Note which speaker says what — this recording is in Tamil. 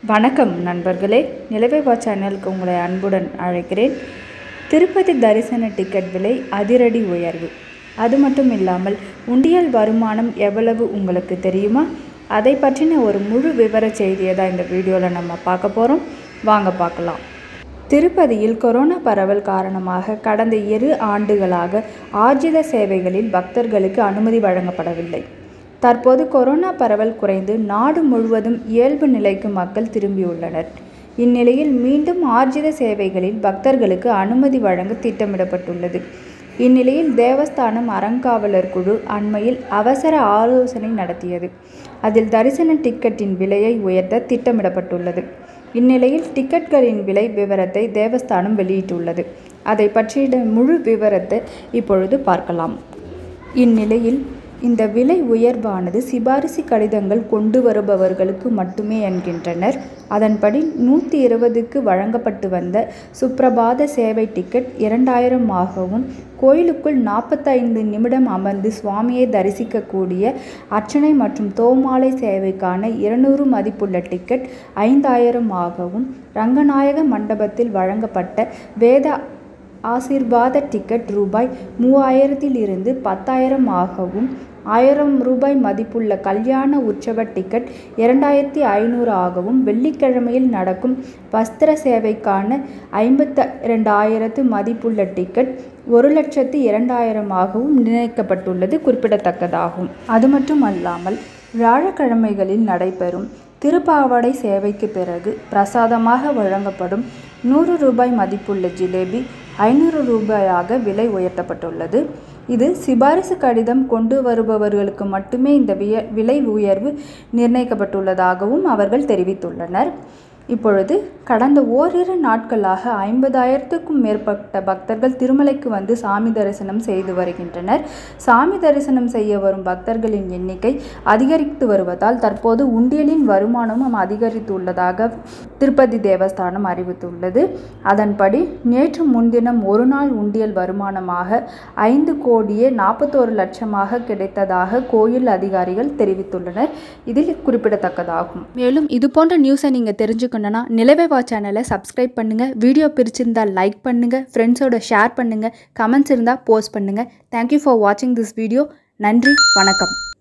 Speaker 1: வணக்கம் நண்பர்களே நிலவேவா சேனலுக்கு உங்களை அன்புடன் அழைக்கிறேன் திருப்பதி தரிசன டிக்கெட் விலை அதிரடி உயர்வு அது மட்டும் இல்லாமல் உண்டியல் வருமானம் எவ்வளவு உங்களுக்கு தெரியுமா அதை பற்றின ஒரு முழு விவர செய்தியை தான் இந்த வீடியோவில் நம்ம பார்க்க போகிறோம் வாங்க பார்க்கலாம் திருப்பதியில் கொரோனா பரவல் காரணமாக கடந்த இரு ஆண்டுகளாக ஆர்ஜித சேவைகளில் பக்தர்களுக்கு அனுமதி வழங்கப்படவில்லை தற்போது கொரோனா பரவல் குறைந்து நாடு முழுவதும் இயல்பு நிலைக்கு மக்கள் திரும்பியுள்ளனர் இந்நிலையில் மீண்டும் ஆர்ஜித சேவைகளில் பக்தர்களுக்கு அனுமதி வழங்க திட்டமிடப்பட்டுள்ளது இந்நிலையில் தேவஸ்தானம் அறங்காவலர் குழு அண்மையில் அவசர ஆலோசனை நடத்தியது அதில் தரிசன டிக்கெட்டின் விலையை உயர்த்த திட்டமிடப்பட்டுள்ளது இந்நிலையில் டிக்கெட்களின் விலை விவரத்தை தேவஸ்தானம் வெளியிட்டுள்ளது அதை பற்றிய முழு விவரத்தை இப்பொழுது பார்க்கலாம் இந்நிலையில் இந்த விலை உயர்வானது சிபாரிசு கடிதங்கள் கொண்டு வருபவர்களுக்கு மட்டுமே என்கின்றனர் அதன்படி நூற்றி இருபதுக்கு வழங்கப்பட்டு வந்த சுப்ரபாத சேவை டிக்கெட் இரண்டாயிரம் ஆகவும் கோயிலுக்குள் நாற்பத்தைந்து நிமிடம் அமர்ந்து சுவாமியை தரிசிக்கக்கூடிய அர்ச்சனை மற்றும் தோமாலை சேவைக்கான இருநூறு மதிப்புள்ள டிக்கெட் ஐந்தாயிரம் ஆகவும் ரங்கநாயக மண்டபத்தில் வழங்கப்பட்ட வேத ஆசீர்வாத டிக்கெட் ரூபாய் மூவாயிரத்தில் இருந்து பத்தாயிரம் ஆகவும் ஆயிரம் ரூபாய் மதிப்புள்ள கல்யாண உற்சவ டிக்கெட் இரண்டாயிரத்தி ஐநூறு ஆகவும் வெள்ளிக்கிழமையில் நடக்கும் வஸ்திர சேவைக்கான ஐம்பத்த இரண்டாயிரத்து மதிப்புள்ள டிக்கெட் ஒரு லட்சத்து இரண்டாயிரமாகவும் நிர்ணயிக்கப்பட்டுள்ளது குறிப்பிடத்தக்கதாகும் அது மட்டும் அல்லாமல் வியாழக்கிழமைகளில் நடைபெறும் திருப்பாவாடை சேவைக்கு பிறகு பிரசாதமாக வழங்கப்படும் நூறு ரூபாய் மதிப்புள்ள ஜிலேபி ஐநூறு ரூபாயாக விலை உயர்த்தப்பட்டுள்ளது இது சிபாரிசு கடிதம் கொண்டு வருபவர்களுக்கு மட்டுமே இந்த விய விலை உயர்வு நிர்ணயிக்கப்பட்டுள்ளதாகவும் அவர்கள் தெரிவித்துள்ளனர் இப்பொழுது கடந்த ஓரிரு நாட்களாக ஐம்பதாயிரத்துக்கும் மேற்பட்ட பக்தர்கள் திருமலைக்கு வந்து சாமி தரிசனம் செய்து வருகின்றனர் சாமி தரிசனம் செய்ய வரும் பக்தர்களின் எண்ணிக்கை அதிகரித்து வருவதால் தற்போது உண்டியலின் வருமானமும் அதிகரித்துள்ளதாக திருப்பதி தேவஸ்தானம் அறிவித்துள்ளது அதன்படி நேற்று முன்தினம் ஒரு நாள் உண்டியல் வருமானமாக ஐந்து கோடியே நாற்பத்தோரு லட்சமாக கிடைத்ததாக கோயில் அதிகாரிகள் தெரிவித்துள்ளனர் இதில் குறிப்பிடத்தக்கதாகும்
Speaker 2: மேலும் இது போன்ற நியூஸை நீங்கள் தெரிஞ்சுக்கணுன்னா நிலவேவா சேனலை சப்ஸ்கிரைப் பண்ணுங்கள் வீடியோ பிரிச்சிருந்தால் லைக் பண்ணுங்கள் ஃப்ரெண்ட்ஸோட ஷேர் பண்ணுங்கள் கமெண்ட்ஸ் இருந்தால் போஸ்ட் பண்ணுங்கள் தேங்க்யூ ஃபார் வாட்சிங் திஸ் வீடியோ நன்றி வணக்கம்